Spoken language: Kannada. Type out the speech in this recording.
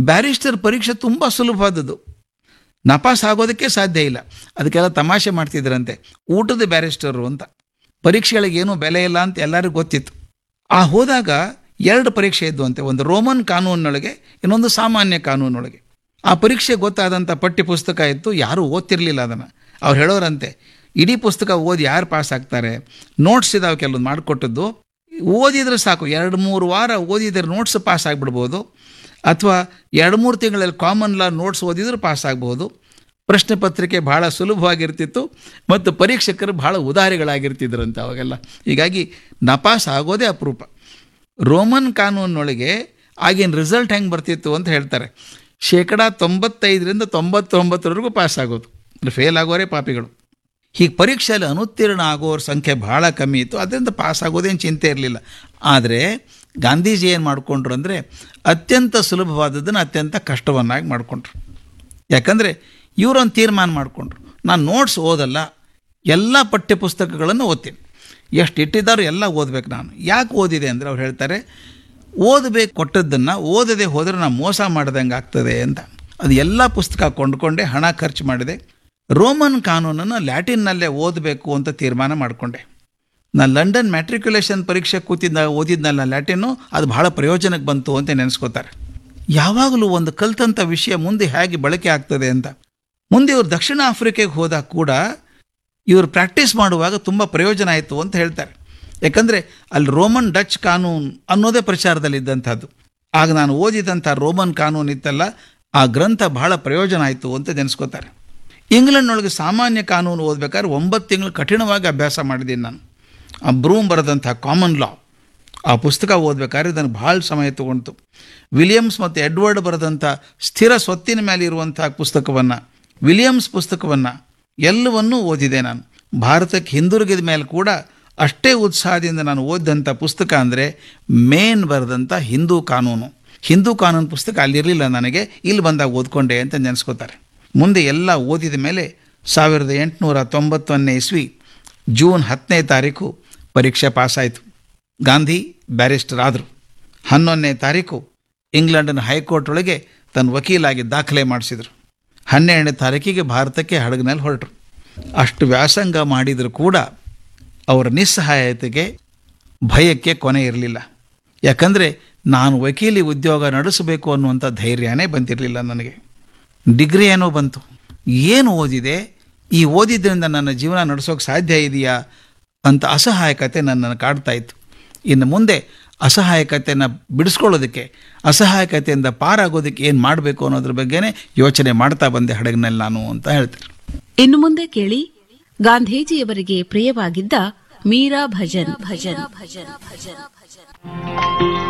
ಬ್ಯಾರಿಸ್ಟರ್ ಪರೀಕ್ಷೆ ತುಂಬ ಸುಲಭವಾದದ್ದು ನಪಾಸ್ ಆಗೋದಕ್ಕೆ ಸಾಧ್ಯ ಇಲ್ಲ ಅದಕ್ಕೆಲ್ಲ ತಮಾಷೆ ಮಾಡ್ತಿದ್ರಂತೆ ಊಟದ ಬ್ಯಾರಿಸ್ಟರು ಅಂತ ಪರೀಕ್ಷೆಗಳಿಗೆ ಏನೂ ಬೆಲೆ ಇಲ್ಲ ಅಂತ ಎಲ್ಲರಿಗೂ ಗೊತ್ತಿತ್ತು ಆ ಹೋದಾಗ ಎರಡು ಪರೀಕ್ಷೆ ಇದ್ವು ಅಂತೆ ಒಂದು ರೋಮನ್ ಕಾನೂನಿನೊಳಗೆ ಇನ್ನೊಂದು ಸಾಮಾನ್ಯ ಕಾನೂನೊಳಗೆ ಆ ಪರೀಕ್ಷೆ ಗೊತ್ತಾದಂಥ ಪಠ್ಯ ಪುಸ್ತಕ ಇತ್ತು ಯಾರೂ ಓದ್ತಿರ್ಲಿಲ್ಲ ಅದನ್ನು ಅವ್ರು ಹೇಳೋರಂತೆ ಇಡೀ ಪುಸ್ತಕ ಓದಿ ಯಾರು ಪಾಸ್ ಆಗ್ತಾರೆ ನೋಟ್ಸ್ ಇದಾವೆ ಕೆಲವೊಂದು ಮಾಡಿಕೊಟ್ಟದ್ದು ಓದಿದ್ರೆ ಸಾಕು ಎರಡು ಮೂರು ವಾರ ಓದಿದ್ರೆ ನೋಟ್ಸ್ ಪಾಸ್ ಆಗಿಬಿಡ್ಬೋದು ಅಥವಾ ಎರಡು ಮೂರು ತಿಂಗಳಲ್ಲಿ ಕಾಮನ್ ಲಾ ನೋಟ್ಸ್ ಓದಿದ್ರೆ ಪಾಸ್ ಆಗ್ಬೋದು ಪ್ರಶ್ನೆ ಪತ್ರಿಕೆ ಬಹಳ ಸುಲಭವಾಗಿರ್ತಿತ್ತು ಮತ್ತು ಪರೀಕ್ಷಕರು ಬಹಳ ಉದಾರಿಗಳಾಗಿರ್ತಿದ್ರಂತೆ ಅವಾಗೆಲ್ಲ ಹೀಗಾಗಿ ನಪಾಸ್ ಆಗೋದೇ ಅಪರೂಪ ರೋಮನ್ ಕಾನೂನಿನೊಳಗೆ ಆಗಿನ ರಿಸಲ್ಟ್ ಹೆಂಗೆ ಬರ್ತಿತ್ತು ಅಂತ ಹೇಳ್ತಾರೆ ಶೇಕಡ ತೊಂಬತ್ತೈದರಿಂದ ತೊಂಬತ್ತೊಂಬತ್ತರವರೆಗೂ ಪಾಸ್ ಆಗೋದು ಫೇಲ್ ಆಗೋರೇ ಪಾಪಿಗಳು ಹೀಗೆ ಪರೀಕ್ಷೆಯಲ್ಲಿ ಅನುತ್ತೀರ್ಣ ಆಗೋರ ಸಂಖ್ಯೆ ಭಾಳ ಕಮ್ಮಿ ಇತ್ತು ಅದರಿಂದ ಪಾಸ್ ಆಗೋದೇನು ಚಿಂತೆ ಇರಲಿಲ್ಲ ಆದರೆ ಗಾಂಧೀಜಿ ಏನು ಮಾಡಿಕೊಂಡ್ರು ಅಂದರೆ ಅತ್ಯಂತ ಸುಲಭವಾದದ್ದನ್ನು ಅತ್ಯಂತ ಕಷ್ಟವನ್ನಾಗಿ ಮಾಡಿಕೊಂಡ್ರು ಯಾಕಂದರೆ ಇವರೊಂದು ತೀರ್ಮಾನ ಮಾಡಿಕೊಂಡ್ರು ನಾನು ನೋಟ್ಸ್ ಓದಲ್ಲ ಎಲ್ಲ ಪಠ್ಯ ಪುಸ್ತಕಗಳನ್ನು ಓದ್ತೀನಿ ಎಷ್ಟು ಇಟ್ಟಿದ್ದಾರೋ ಎಲ್ಲ ಓದಬೇಕು ನಾನು ಯಾಕೆ ಓದಿದೆ ಅಂದರೆ ಅವ್ರು ಹೇಳ್ತಾರೆ ಓದಬೇಕು ಕೊಟ್ಟದ್ದನ್ನು ಓದದೆ ಹೋದರೆ ನಾನು ಮೋಸ ಮಾಡ್ದಂಗೆ ಆಗ್ತದೆ ಅಂತ ಅದು ಎಲ್ಲ ಪುಸ್ತಕ ಕೊಂಡ್ಕೊಂಡೆ ಹಣ ಖರ್ಚು ಮಾಡಿದೆ ರೋಮನ್ ಕಾನೂನನ್ನು ಲ್ಯಾಟಿನ್ನಲ್ಲೇ ಓದಬೇಕು ಅಂತ ತೀರ್ಮಾನ ಮಾಡಿಕೊಂಡೆ ನಾನು ಲಂಡನ್ ಮ್ಯಾಟ್ರಿಕ್ಯುಲೇಷನ್ ಪರೀಕ್ಷೆ ಕೂತಿದ್ದ ಓದಿದ್ನಲ್ಲ ಲ್ಯಾಟಿನ್ನು ಅದು ಬಹಳ ಪ್ರಯೋಜನಕ್ಕೆ ಬಂತು ಅಂತ ನೆನೆಸ್ಕೋತಾರೆ ಯಾವಾಗಲೂ ಒಂದು ಕಲ್ತಂಥ ವಿಷಯ ಮುಂದೆ ಹೇಗೆ ಬಳಕೆ ಆಗ್ತದೆ ಅಂತ ಮುಂದೆ ಇವರು ದಕ್ಷಿಣ ಆಫ್ರಿಕೆಗೆ ಹೋದಾಗ ಕೂಡ ಇವರು ಪ್ರಾಕ್ಟೀಸ್ ಮಾಡುವಾಗ ತುಂಬ ಪ್ರಯೋಜನ ಆಯಿತು ಅಂತ ಹೇಳ್ತಾರೆ ಯಾಕಂದರೆ ಅಲ್ಲಿ ರೋಮನ್ ಡಚ್ ಕಾನೂನು ಅನ್ನೋದೇ ಪ್ರಚಾರದಲ್ಲಿದ್ದಂಥದ್ದು ಆಗ ನಾನು ಓದಿದಂಥ ರೋಮನ್ ಕಾನೂನು ಇತ್ತಲ್ಲ ಆ ಗ್ರಂಥ ಬಹಳ ಪ್ರಯೋಜನ ಆಯಿತು ಅಂತ ನೆನೆಸ್ಕೋತಾರೆ ಇಂಗ್ಲೆಂಡ್ನೊಳಗೆ ಸಾಮಾನ್ಯ ಕಾನೂನು ಓದಬೇಕಾದ್ರೆ ಒಂಬತ್ತು ತಿಂಗಳು ಕಠಿಣವಾಗಿ ಅಭ್ಯಾಸ ಮಾಡಿದ್ದೀನಿ ನಾನು ಆ ಬ್ರೂಮ್ ಬರೆದಂಥ ಕಾಮನ್ ಲಾ ಆ ಪುಸ್ತಕ ಓದಬೇಕಾದ್ರೆ ನನಗೆ ಭಾಳ ಸಮಯ ತಗೊಂತು ವಿಲಿಯಮ್ಸ್ ಮತ್ತು ಎಡ್ವರ್ಡ್ ಬರೆದಂಥ ಸ್ಥಿರ ಸ್ವತ್ತಿನ ಮೇಲೆ ಇರುವಂಥ ಪುಸ್ತಕವನ್ನು ವಿಲಿಯಮ್ಸ್ ಪುಸ್ತಕವನ್ನು ಎಲ್ಲವನ್ನೂ ಓದಿದೆ ನಾನು ಭಾರತಕ್ಕೆ ಹಿಂದಿರುಗಿದ ಮೇಲೆ ಕೂಡ ಅಷ್ಟೇ ಉತ್ಸಾಹದಿಂದ ನಾನು ಓದಿದಂಥ ಪುಸ್ತಕ ಅಂದರೆ ಮೇನ್ ಬರೆದಂಥ ಹಿಂದೂ ಕಾನೂನು ಹಿಂದೂ ಕಾನೂನು ಪುಸ್ತಕ ಅಲ್ಲಿರಲಿಲ್ಲ ನನಗೆ ಇಲ್ಲಿ ಬಂದಾಗ ಓದ್ಕೊಂಡೆ ಅಂತ ನೆನೆಸ್ಕೋತಾರೆ ಮುಂದೆ ಎಲ್ಲ ಓದಿದ ಮೇಲೆ ಸಾವಿರದ ಎಂಟುನೂರ ತೊಂಬತ್ತೊಂದನೇ ಇಸ್ವಿ ಜೂನ್ ಹತ್ತನೇ ತಾರೀಕು ಪರೀಕ್ಷೆ ಪಾಸಾಯಿತು ಗಾಂಧಿ ಬ್ಯಾರಿಸ್ಟರ್ ಆದರು ಹನ್ನೊಂದನೇ ತಾರೀಕು ಇಂಗ್ಲೆಂಡಿನ ಹೈಕೋರ್ಟ್ ಒಳಗೆ ತನ್ನ ವಕೀಲಾಗಿ ದಾಖಲೆ ಮಾಡಿಸಿದರು ಹನ್ನೆರಡನೇ ತಾರೀಕಿಗೆ ಭಾರತಕ್ಕೆ ಹಡಗಿನಲ್ಲಿ ಹೊರಟರು ಅಷ್ಟು ವ್ಯಾಸಂಗ ಮಾಡಿದರೂ ಕೂಡ ಅವರ ನಿಸ್ಸಹಾಯತೆಗೆ ಭಯಕ್ಕೆ ಕೊನೆ ಇರಲಿಲ್ಲ ಯಾಕಂದರೆ ನಾನು ವಕೀಲಿ ಉದ್ಯೋಗ ನಡೆಸಬೇಕು ಅನ್ನುವಂಥ ಧೈರ್ಯನೇ ಬಂದಿರಲಿಲ್ಲ ನನಗೆ ಡಿಗ್ರಿ ಏನೋ ಬಂತು ಏನು ಓದಿದೆ ಈ ಓದಿದ್ರಿಂದ ನನ್ನ ಜೀವನ ನಡೆಸೋಕೆ ಸಾಧ್ಯ ಇದೆಯಾ ಅಂತ ಅಸಹಾಯಕತೆ ನನ್ನನ್ನು ಕಾಡ್ತಾ ಇತ್ತು ಇನ್ನು ಮುಂದೆ ಅಸಹಾಯಕತೆಯನ್ನು ಬಿಡಿಸ್ಕೊಳ್ಳೋದಕ್ಕೆ ಅಸಹಾಯಕತೆಯಿಂದ ಪಾರಾಗೋದಕ್ಕೆ ಏನು ಮಾಡಬೇಕು ಅನ್ನೋದ್ರ ಬಗ್ಗೆನೇ ಯೋಚನೆ ಮಾಡ್ತಾ ಬಂದೆ ಹಡಗಿನಲ್ಲಿ ನಾನು ಅಂತ ಹೇಳ್ತಾರೆ ಇನ್ನು ಮುಂದೆ ಕೇಳಿ ಗಾಂಧೀಜಿಯವರಿಗೆ ಪ್ರಿಯವಾಗಿದ್ದ ಮೀರಾ ಭಜನ್ ಭಜನ್ ಭಜನ್ ಭಜನ್ ಭಜನ್